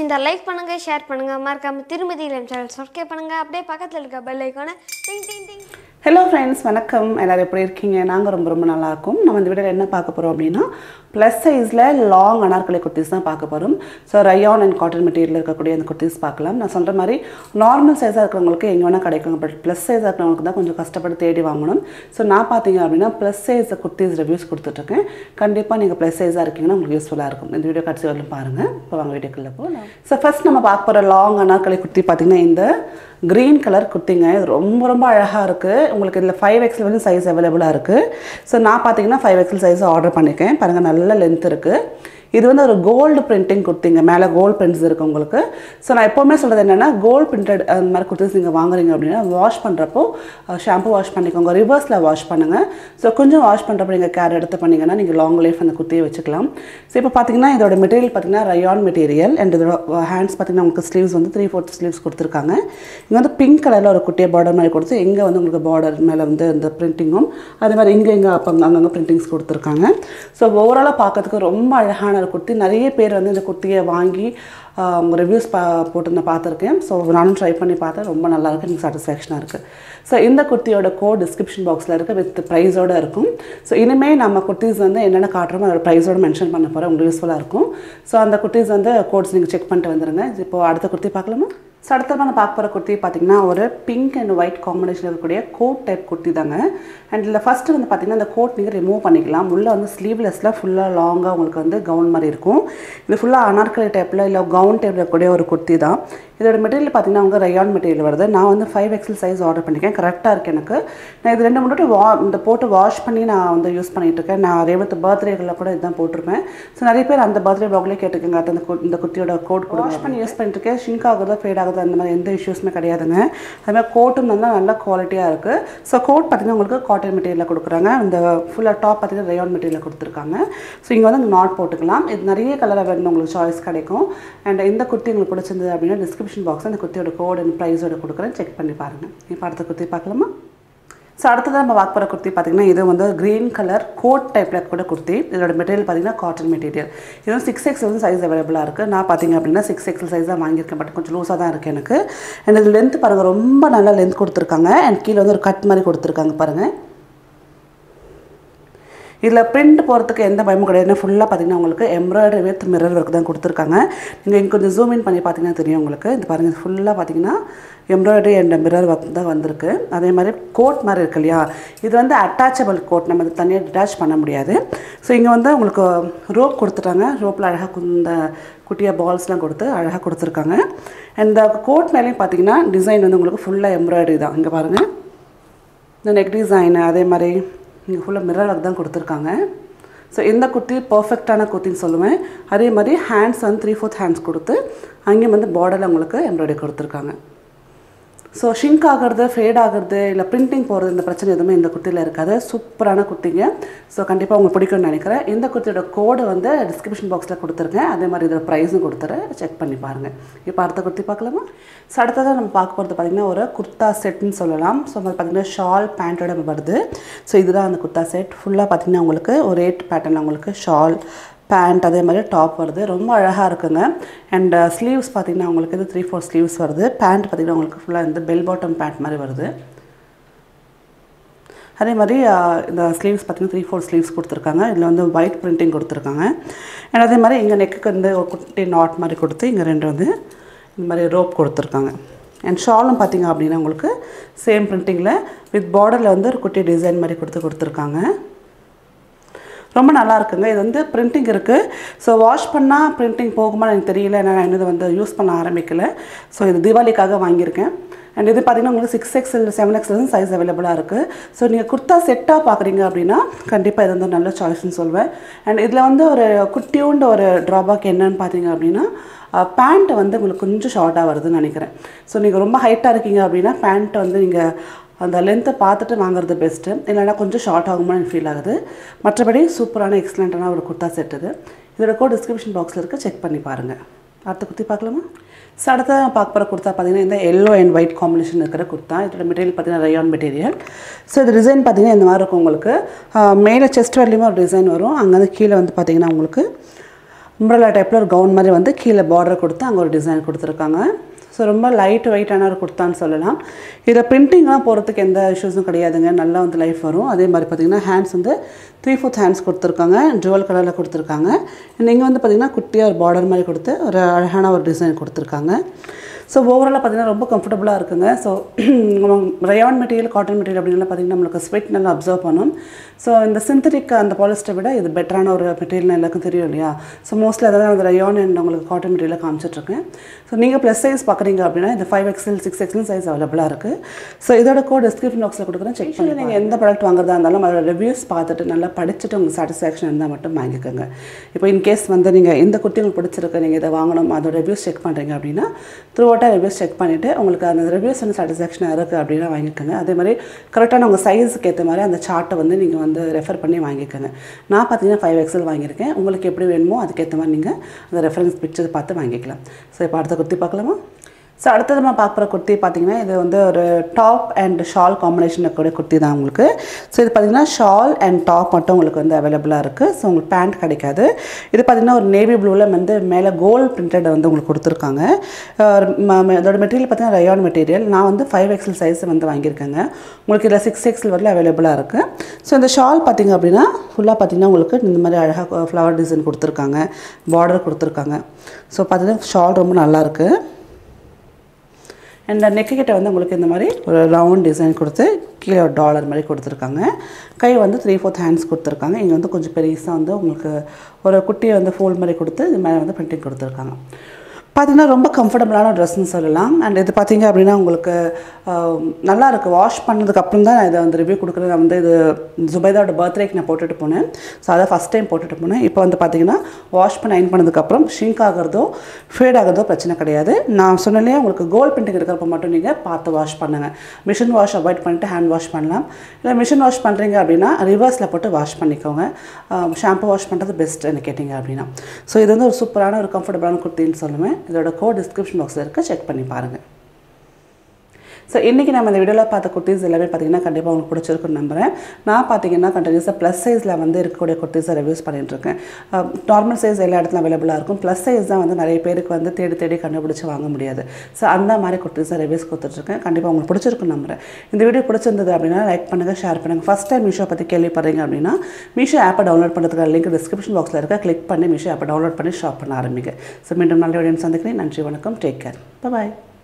பிடிச்சிருந்தா லைக் பண்ணுங்கள் ஷேர் பண்ணுங்கள் மறக்காமல் திருமதி இளம் சேனல் சப்ஸ்கிரைப் பண்ணுங்கள் அப்படியே பக்கத்தில் இருக்க பெல் ஐக்கானை டிங் டிங் டிங் ஹலோ ஃப்ரெண்ட்ஸ் வணக்கம் எல்லோரும் எப்படி இருக்கீங்க நாங்கள் ரொம்ப ரொம்ப நல்லா இருக்கோம் நம்ம இந்த வீடியோவில் என்ன பார்க்க போகிறோம் அப்படின்னா ப்ளஸ் சைஸில் லாங் அனார்கலி குர்த்திஸ் தான் பார்க்க போகிறோம் so rayon and cotton material இருக்கக்கூடிய அந்த குர்த்திஸ் பார்க்கலாம் நான் சொல்கிற மாதிரி நார்மல் சைஸாக இருக்கிறவங்களுக்கு எங்கே வேணால் கிடைக்கும் பட் ப்ளஸ் சைஸாக இருக்கிறவங்களுக்கு தான் கொஞ்சம் கஷ்டப்பட்டு தேடி வாங்கணும் ஸோ நான் பார்த்தீங்க அப்படின்னா ப்ளஸ் சைஸ் குர்த்திஸ் ரிவ்யூஸ் கொடுத்துட்ருக்கேன் கண்டிப்பாக நீங்கள் ப்ளஸ் சைஸாக இருக்கீங்கன்னா உங்களுக்கு யூஸ்ஃபுல்லாக இருக்கும் இந்த வீடியோ கடைசி வரலும் பாருங்கள் இப்போ வாங்க வீடியோக்குள்ளே போகலாம் ஸோ ஃபஸ்ட் நம்ம பார்க்க போகிற லாங் அனார்கலி குர்த்தி பார்த்தீங்கன்னா இந்த க்ரீன் கலர் குர்த்திங்க இது ரொம்ப ரொம்ப அழகாக இருக்குது உங்களுக்கு இதில் ஃபைவ் எக்ஸல் வந்து சைஸ் அவைலபிளாக இருக்குது ஸோ நான் பார்த்தீங்கன்னா ஃபைவ் எக்ஸல் சைஸ் ஆர்டர் பண்ணியிருக்கேன் பாருங்கள் நல்ல லென்த் இருக்குது இது வந்து ஒரு கோல்டு பிரிண்டிங் குர்த்திங்க மேலே கோல்டு பிரிண்ட்ஸ் இருக்குது உங்களுக்கு ஸோ நான் எப்போவுமே சொல்கிறது என்னென்னா கோல்டு பிரிண்டட் அந்த மாதிரி குர்த்திஸ் நீங்கள் வாங்குறீங்க அப்படின்னா வாஷ் பண்ணுறப்போ ஷாம்பு வாஷ் பண்ணிக்கோங்க ரிவர்ஸில் வாஷ் பண்ணுங்கள் ஸோ கொஞ்சம் வாஷ் பண்ணுறப்போ நீங்கள் கேர் எடுத்து பண்ணிங்கன்னா நீங்கள் லாங் லைஃப் அந்த குர்த்தியை வச்சுக்கலாம் ஸோ இப்போ பார்த்தீங்கன்னா இதோட மெட்டீரியல் பார்த்தீங்கன்னா ரயான் மெட்டீரியல் அண்ட் இதோட ஹேண்ட்ஸ் பார்த்தீங்கன்னா உங்களுக்கு ஸ்லீவ்ஸ் வந்து த்ரீ ஃபோர்த் ஸ்லீவ்ஸ் கொடுத்துருக்காங்க இங்கே வந்து பிங்க் கலரில் ஒரு குட்டியை பார்டர் மாதிரி கொடுத்து இங்கே வந்து உங்களுக்கு பார்டர் மேலே வந்து இந்த பிரிண்டிங்கும் அதே மாதிரி இங்கே இங்கே அப்போ அங்கங்கே பிரிண்டிங்ஸ் கொடுத்துருக்காங்க ஸோ ஓவராலாக பார்க்கறதுக்கு ரொம்ப அழகான ஒரு குர்த்தி நிறைய பேர் வந்து இந்த குர்த்தியை வாங்கி ஆஹ், அவங்க ரிவ்யூஸ் பா போட்டு நான் பார்த்துருக்கேன் ஸோ நானும் ட்ரை பண்ணி பார்த்தேன் ரொம்ப நல்லா இருக்கு எனக்கு சாட்டிஸ்ஃபேக்ஷனாக இருக்குது ஸோ இந்த குர்த்தியோட கோட் டிஸ்கிரிப்ஷன் பாக்ஸில் இருக்குது வித் ப்ரைஸோட இருக்கும் ஸோ இனிமேல் நம்ம குர்த்திஸ் வந்து என்னென்ன காட்டுறோமோ அதோட ப்ரைஸோட மென்ஷன் பண்ண போகிறேன் உங்களுக்கு யூஸ்ஃபுல்லாக இருக்கும் ஸோ அந்த குர்த்திஸ் வந்து கோட்ஸ் நீங்கள் செக் பண்ணிட்டு வந்துடுங்க இப்போ அடுத்த குர்த்தி பார்க்கலாமா ஸோ அடுத்தது நான் பார்க்க போகிற குர்த்தி பார்த்தீங்கன்னா ஒரு பிங்க் அண்ட் ஒயிட் காம்பினேஷன் இருக்கக்கூடிய கோட் டைப் குர்த்தி தாங்க அண்ட் இதில் ஃபஸ்ட்டு வந்து பார்த்தீங்கன்னா இந்த கோட் நீங்கள் ரிமூவ் பண்ணிக்கலாம் உள்ளே வந்து ஸ்லீவ்லெஸில் ஃபுல்லாக லாங்காக உங்களுக்கு வந்து கவுன் மாதிரி இருக்கும் இது ஃபுல்லாக அனார்கலி டைப்பில் இல்லை கவுன் டைப்பில் இருக்கக்கூடிய ஒரு குர்த்தி தான் இதோட மெட்டீரியல் பார்த்தீங்கன்னா அவங்க ரயான் மெட்டீரியல் வருது நான் வந்து ஃபைவ் எக்ஸல் சைஸ் ஆர்டர் பண்ணியிருக்கேன் கரெக்டாக இருக்குது எனக்கு நான் இது ரெண்டு மூணு வா இந்த போட்டு வாஷ் பண்ணி நான் வந்து யூஸ் பண்ணிகிட்டு இருக்கேன் நான் ரேவத்து பர்த்டேகளில் கூட இதுதான் போட்டிருப்பேன் ஸோ நிறைய பேர் அந்த பர்த்டே ப்ளாக்லேயே கேட்டுக்கங்க அந்த கு- இந்த குர்த்தியோட கோட் கூட வாஷ் பண்ணி யூஸ் பண்ணிட்டு இருக்கேன் ஷிங்க் ஆகுதோ ஃபேட் ஆகுதோ அந்த மாதிரி எந்த இஷ்யூஸுமே கிடையாதுங்க அது மாதிரி கோட்டும் நல்லா நல்ல குவாலிட்டியாக இருக்குது ஸோ கோட் பார்த்தீங்கன்னா உங்களுக்கு காட்டன் மெட்டீரியலில் கொடுக்குறாங்க இந்த ஃபுல்லாக டாப் பார்த்தீங்கன்னா ரயான் மெட்டீரியலில் கொடுத்துருக்காங்க ஸோ இங்கே வந்து நாட் போட்டுக்கலாம் இது நிறைய கலராக வேணும் உங்களுக்கு சாய்ஸ் கிடைக்கும் அண்ட் இந்த குர்த்தி உங்களுக்கு பிடிச்சிருந்தது அப்படின்னா டிஸ்கிரிப்ஷன் பாக்ஸ் அந்த குர்த்தியோட கோட் அண்ட் ப்ரைஸோட கொடுக்குறேன் செக் பண்ணி பாருங்கள் இப்போ அடுத்த குர்த்தி பார்க்கலாமா ஸோ அடுத்ததாக நம்ம பார்க்க போகிற குர்த்தி பார்த்தீங்கன்னா இது வந்து க்ரீன் கலர் கோட் டைப்பில் கூட குர்த்தி இதோட மெட்டீரியல் பார்த்தீங்கன்னா காட்டன் மெட்டீரியல் இது வந்து சிக்ஸ் எக்ஸ் வந்து சைஸ் அவைலபிளாக இருக்குது நான் பார்த்தீங்க அப்படின்னா சிக்ஸ் எக்ஸல் சைஸ் தான் வாங்கியிருக்கேன் பட் கொஞ்சம் லூஸாக தான் இருக்குது எனக்கு அண்ட் இது லென்த் பாருங்கள் ரொம்ப நல்லா லென்த் கொடுத்துருக்காங்க அண்ட் கீழே வந்து ஒரு கட் மாதிரி கொடுத்துருக்காங்க பாருங்கள் இதில் பிரிண்ட் போகிறதுக்கு எந்த பயமும் கிடையாது ஃபுல்லாக பார்த்தீங்கன்னா உங்களுக்கு எம்ப்ராய்டரி வித் மிரர் ஒர்க் தான் கொடுத்துருக்காங்க நீங்கள் இங்கே கொஞ்சம் ஜூம் இன் பண்ணி பார்த்தீங்கன்னா தெரியும் உங்களுக்கு இது பாருங்கள் ஃபுல்லாக பார்த்தீங்கன்னா எம்ப்ராய்டரி அண்ட் மிரர் ஒர்க் தான் வந்திருக்கு அதே மாதிரி கோட் மாதிரி இருக்கு இல்லையா இது வந்து அட்டாச்சபிள் கோட் நம்ம இது தனியாக டிட்டாச் பண்ண முடியாது ஸோ இங்கே வந்து உங்களுக்கு ரோப் கொடுத்துட்டாங்க ரோப்பில் அழகாக இந்த குட்டியாக பால்ஸ்லாம் கொடுத்து அழகாக கொடுத்துருக்காங்க அண்ட் இந்த கோட் மேலேயும் பார்த்தீங்கன்னா டிசைன் வந்து உங்களுக்கு ஃபுல்லாக எம்ப்ராய்டரி தான் இங்கே பாருங்கள் இந்த நெக் டிசைனு அதே மாதிரி இங்கே ஃபுல்லாக மிரர் ஒர்க் தான் கொடுத்துருக்காங்க ஸோ இந்த குர்த்தி பர்ஃபெக்டான குர்த்தின்னு சொல்லுவேன் அதே மாதிரி ஹேண்ட்ஸ் வந்து த்ரீ ஃபோர்த் ஹேண்ட்ஸ் கொடுத்து அங்கேயும் வந்து பார்டரில் உங்களுக்கு எம்ப்ராய்டரி கொடுத்துருக்காங்க ஸோ ஷிங்க் ஆகிறது ஃபேட் ஆகிறது இல்லை பிரிண்டிங் போகிறது இந்த பிரச்சனை எதுவுமே இந்த குர்த்தியில் இருக்காது சூப்பரான குர்த்திங்க ஸோ கண்டிப்பாக உங்களுக்கு பிடிக்கும்னு நினைக்கிறேன் இந்த குர்த்தியோட கோடு வந்து டிஸ்கிரிப்ஷன் பாக்ஸில் கொடுத்துருக்கேன் அதே மாதிரி இதோட ப்ரைஸும் கொடுத்துறேன் செக் பண்ணி பாருங்கள் இப்போ அடுத்த குர்த்தி பார்க்கலாமா ஸோ அடுத்ததாக நம்ம பார்க்க போகிறது பார்த்திங்கன்னா ஒரு குர்த்தா செட்னு சொல்லலாம் ஸோ அது பார்த்திங்கன்னா ஷால் பேண்ட்டோட வருது ஸோ இதுதான் அந்த குர்த்தா செட் ஃபுல்லாக பார்த்திங்கன்னா உங்களுக்கு ஒரு எயிட் பேட்டர்னில் உங்களுக்கு ஷால் பேண்ட் அதே மாதிரி டாப் வருது ரொம்ப அழகாக இருக்குங்க அண்ட் ஸ்லீவ்ஸ் பார்த்தீங்கன்னா உங்களுக்கு இது த்ரீ ஃபோர் ஸ்லீவ்ஸ் வருது பேண்ட் பார்த்தீங்கன்னா உங்களுக்கு ஃபுல்லாக இந்த பெல் பாட்டம் பேண்ட் மாதிரி வருது அதே மாதிரி அஹ், இந்த ஸ்லீவ்ஸ் பார்த்தீங்கன்னா த்ரீ ஃபோர் ஸ்லீவ்ஸ் கொடுத்துருக்காங்க இதில் வந்து ஒயிட் பிரிண்டிங் கொடுத்துருக்காங்க அண்ட் அதே மாதிரி இங்கே நெக்குக்கு வந்து ஒரு குட்டி நாட் மாதிரி கொடுத்து இங்கே ரெண்டு வந்து இந்த மாதிரி ரோப் கொடுத்துருக்காங்க அண்ட் ஷாலும் பார்த்தீங்க அப்படின்னா உங்களுக்கு சேம் பிரிண்டிங்கில் வித் பார்டரில் வந்து ஒரு குட்டி டிசைன் மாதிரி கொடுத்து கொடுத்துருக்காங்க ரொம்ப நல்லா இருக்குங்க இது வந்து பிரிண்டிங் இருக்குது ஸோ வாஷ் பண்ணால் பிரிண்டிங் போகுமா எனக்கு தெரியல ஏன்னா நான் இன்னும் இதை வந்து யூஸ் பண்ண ஆரம்பிக்கல ஸோ இது தீபாவளிக்காக வாங்கியிருக்கேன் அண்ட் இது பார்த்தீங்கன்னா உங்களுக்கு six XL seven XL size அவைலபிளாக இருக்குது ஸோ நீங்கள் குர்த்தா செட்டாக பார்க்குறீங்க அப்படின்னா கண்டிப்பாக இது வந்து நல்ல சாய்ஸ்னு சொல்வேன் அண்ட் இதில் வந்து ஒரு குட்டியோண்டு ஒரு ட்ராபேக் என்னன்னு பார்த்தீங்க அப்படின்னா பேண்ட் வந்து உங்களுக்கு கொஞ்சம் ஷார்ட்டாக வருதுன்னு நினைக்கிறேன் ஸோ நீங்கள் ரொம்ப ஹைட்டாக இருக்கீங்க அப்படின்னா பேண்ட் வந்து நீங்கள் அந்த லென்த்தை பார்த்துட்டு வாங்குறது பெஸ்ட்டு இல்லைன்னா கொஞ்சம் ஷார்ட் ஆகுமா எனக்கு ஃபீல் ஆகுது மற்றபடி சூப்பரான எக்ஸலண்ட்டான ஒரு குர்த்தா செட் இது இதோட கோட் டிஸ்கிரிப்ஷன் பாக்ஸில் இருக்குது செக் பண்ணி பாருங்கள் அடுத்த குர்த்தி பார்க்கலாமா ஸோ அடுத்த பார்க்க போகிற குர்த்தா பார்த்தீங்கன்னா இந்த எல்லோ அண்ட் ஒயிட் காம்பினேஷன் இருக்கிற குர்த்தா இதோட மெட்டீரியல் பார்த்தீங்கன்னா ரயான் மெட்டீரியல் ஸோ இது டிசைன் பார்த்தீங்கன்னா இந்த மாதிரி இருக்கும் உங்களுக்கு ஆஹ் மேலே செஸ்ட் வரலையுமே ஒரு டிசைன் வரும் அங்கேருந்து கீழே வந்து பார்த்தீங்கன்னா உங்களுக்கு உம்ரலா டைப்பில் ஒரு கவுன் மாதிரி வந்து கீழே பார்டர் கொடுத்து அங்கே ஒரு டிசைன் கொடுத்துருக்காங்க ஸோ ரொம்ப லைட் வெயிட்டான ஒரு குர்த்தான்னு சொல்லலாம் இதில் பிரிண்டிங்லாம் போகிறதுக்கு எந்த இஷ்யூஸும் கிடையாதுங்க நல்லா வந்து லைஃப் வரும் அதே மாதிரி பார்த்திங்கன்னா ஹேண்ட்ஸ் வந்து த்ரீ ஃபோர்த் ஹேண்ட்ஸ் கொடுத்துருக்காங்க ஜுவல் கலரில் கொடுத்துருக்காங்க நீங்கள் வந்து பார்த்திங்கன்னா குட்டியாக ஒரு பார்டர் மாதிரி கொடுத்து ஒரு அழகான ஒரு டிசைன் கொடுத்துருக்காங்க ஸோ ஓவராலாக பார்த்தீங்கன்னா ரொம்ப கம்ஃபர்டபுளாக இருக்குங்க so rayon material cotton material அப்படின்லாம் பார்த்தீங்கன்னா நம்மளுக்கு ஸ்வெட் நல்லா அப்சர்வ் பண்ணும் ஸோ இந்த சிந்தட்டிக் அந்த பாலிஸ்டரை விட இது பெட்டரான ஒரு மெட்டீரியல் எல்லாருக்கும் தெரியும் இல்லையா ஸோ மோஸ்ட்லி அதாவது அந்த ரயான் அண்ட் உங்களுக்கு காட்டன் மெட்டீரியல் காமிச்சிட்ருக்கேன் ஸோ நீங்கள் ப்ளஸ் சைஸ் பார்க்குறீங்க அப்படின்னா இது five XL six XL size அவைலபிளாக இருக்குது ஸோ இதோட கோட் டிஸ்கிரிப்ஷன் பாக்ஸில் கொடுக்குறேன் செக் பண்ணி நீங்கள் எந்த ப்ராடக்ட் வாங்குறதா இருந்தாலும் அதோட ரிவ்யூஸ் பார்த்துட்டு நல்லா படிச்சுட்டு உங்களுக்கு சாட்டிஸ்ஃபேக்ஷன் இருந்தால் மட்டும் வாங்கிக்கோங்க இப்போ இன்கேஸ் வந்து நீங்கள் இந்த குர்த்தி உங்களுக்கு பிடிச்சிருக்கு நீங்கள் இதை வாங்கணும் அதோட ரிவ்யூஸ் செக் பண்ணுறீங்க அப்படின்னா த்ரூ அவுட்டாக ரிவ்யூஸ் செக் பண்ணிவிட்டு உங்களுக்கு அந்த ரிவ்யூஸ் வந்து சாட்டிஸ்ஃபேக்ஷனாக இருக்குது அப்படின்னா வாங்கிக்கோங்க அதே மாதிரி கரெக்டான உங்கள் சைஸுக்கு ஏற்ற மாதிரி அந்த சார்ட்டை வந்து நீங்கள் வந்து ரெஃபர் பண்ணி வாங்கிக்கோங்க நான் பார்த்தீங்கன்னா ஃபைவ் எக்ஸல் வாங்கியிருக்கேன் உங்களுக்கு எப்படி வேணுமோ அதுக்கேற்ற மாதிரி நீங்கள் அந்த ரெஃபரன்ஸ் பிக்சர் பார்த்து வாங்கிக்கலாம் ஸோ இப்போ அடுத்த குர்த்தி பார்க்கலாமா ஸோ அடுத்தது நம்ம பார்க்குற குர்த்தி பார்த்தீங்கன்னா இது வந்து ஒரு டாப் அண்ட் ஷால் காம்பினேஷன் கூட குர்த்தி தான் உங்களுக்கு ஸோ இது பார்த்தீங்கன்னா ஷால் அண்ட் டாப் மட்டும் உங்களுக்கு வந்து அவைலபிளாக இருக்குது ஸோ உங்களுக்கு பேண்ட் கிடைக்காது இது பார்த்தீங்கன்னா ஒரு நேவி ப்ளூவில் வந்து மேலே கோல்ட் பிரிண்டட் வந்து உங்களுக்கு கொடுத்துருக்காங்க அஹ் ம- ம- அதோட மெட்டீரியல் பார்த்தீங்கன்னா ரயான் மெட்டீரியல் நான் வந்து ஃபைவ் எக்ஸல் சைஸ் வந்து வாங்கியிருக்கேங்க உங்களுக்கு இதில் சிக்ஸ் எக்ஸல் வரல அவைலபிளாக இருக்குது ஸோ இந்த ஷால் பார்த்தீங்க அப்படின்னா ஃபுல்லாக பார்த்தீங்கன்னா உங்களுக்கு இந்த மாதிரி அழகாக ஃப்ளவர் டிசைன் கொடுத்துருக்காங்க பார்டர் கொடுத்துருக்காங்க ஸோ பார்த்தீங்கன்னா ஷால் ரொம்ப நல்லாயிருக்கு அண்ட் நெக்கு கிட்ட வந்து உங்களுக்கு இந்த மாதிரி ஒரு ரவுண்ட் டிசைன் கொடுத்து கீழே ஒரு டாலர் மாதிரி கொடுத்துருக்காங்க கை வந்து த்ரீ ஃபோர்த் ஹேண்ட்ஸ் கொடுத்துருக்காங்க இங்கே வந்து கொஞ்சம் பெருசாக வந்து உங்களுக்கு ஒரு குட்டியை வந்து ஃபோல்ட் மாதிரி கொடுத்து இது மேலே வந்து பிரிண்டிங் கொடுத்துருக்காங்க பார்த்தீங்கன்னா ரொம்ப கம்ஃபர்டபுளான ட்ரெஸ்ன்னு சொல்லலாம் அண்ட் இது பார்த்தீங்க அப்படின்னா உங்களுக்கு ஆஹ், நல்லா இருக்குது வாஷ் பண்ணதுக்கு அப்புறம் தான் நான் இதை வந்து ரிவ்யூ கொடுக்குறது நான் வந்து இது ஜுபைதாவோட பர்த்டேக்கு நான் போட்டுட்டு போனேன் ஸோ அதை ஃபஸ்ட் டைம் போட்டுட்டு போனேன் இப்போ வந்து பார்த்தீங்கன்னா வாஷ் பண்ணி அயன் பண்ணதுக்கப்புறம் ஷிங்க் ஆகிறதோ ஃபேட் ஆகிறதோ பிரச்சனை கிடையாது நான் சொன்னலையே உங்களுக்கு கோல்ட் பிரிண்டிங் இருக்கிறப்ப மட்டும் நீங்கள் பார்த்து வாஷ் பண்ணுங்கள் மிஷின் வாஷ் அவாய்ட் பண்ணிட்டு ஹேண்ட் வாஷ் பண்ணலாம் இல்லை மிஷின் வாஷ் பண்ணுறீங்க அப்படின்னா ரிவர்ஸில் போட்டு வாஷ் பண்ணிக்கோங்க ஷாம்பு வாஷ் பண்ணுறது பெஸ்ட் என்ன கேட்டிங்க அப்படின்னா ஸோ இது வந்து ஒரு சூப்பரான ஒரு கம்ஃபர்டபுளான குர்த்தின்னு சொல்லுவேன் இதோட கோட் டிஸ்கிரிப்ஷன் பாக்ஸில் இருக்குது செக் பண்ணி பாருங்கள் ஸோ இன்றைக்கி நம்ம இந்த வீடியோவில் பார்த்த குர்த்திஸ் எல்லாமே பார்த்தீங்கன்னா கண்டிப்பாக உங்களுக்கு பிடிச்சிருக்குன்னு நம்புறேன் நான் பார்த்தீங்கன்னா கண்டினியூஸாக ப்ளஸ் சைஸில் வந்து இருக்கக்கூடிய குர்த்திஸை ரிவ்யூஸ் பண்ணிட்டுருக்கேன் நார்மல் சைஸ் எல்லா இடத்துல அவைலபிளாக இருக்கும் ப்ளஸ் சைஸ் தான் வந்து நிறைய பேருக்கு வந்து தேடி தேடி கண்டுபிடிச்சு வாங்க முடியாது ஸோ அந்த மாதிரி குர்த்திஸை ரிவ்யூஸ் கொடுத்துட்ருக்கேன் கண்டிப்பாக உங்களுக்கு பிடிச்சிருக்குன்னு நம்புறேன் இந்த வீடியோ பிடிச்சிருந்தது அப்படின்னா லைக் பண்ணுங்கள் ஷேர் பண்ணுங்கள் ஃபஸ்ட் டைம் மீஷோ பற்றி கேள்விப்படுறீங்க அப்படின்னா மீஷோ ஆப்பை டவுன்லோட் பண்ணுறதுக்கான லிங்க் டிஸ்கிரிப்ஷன் பாக்ஸில் இருக்க கிளிக் பண்ணி மீஷோ ஆப்பை டவுன்லோட் பண்ணி ஷாப் பண்ண ஆரம்பிங்க ஸோ மீண்டும் நல்ல வீடியோ சந்திக்கிறேன் நன்றி வணக்கம் டேக் கேர் பாய்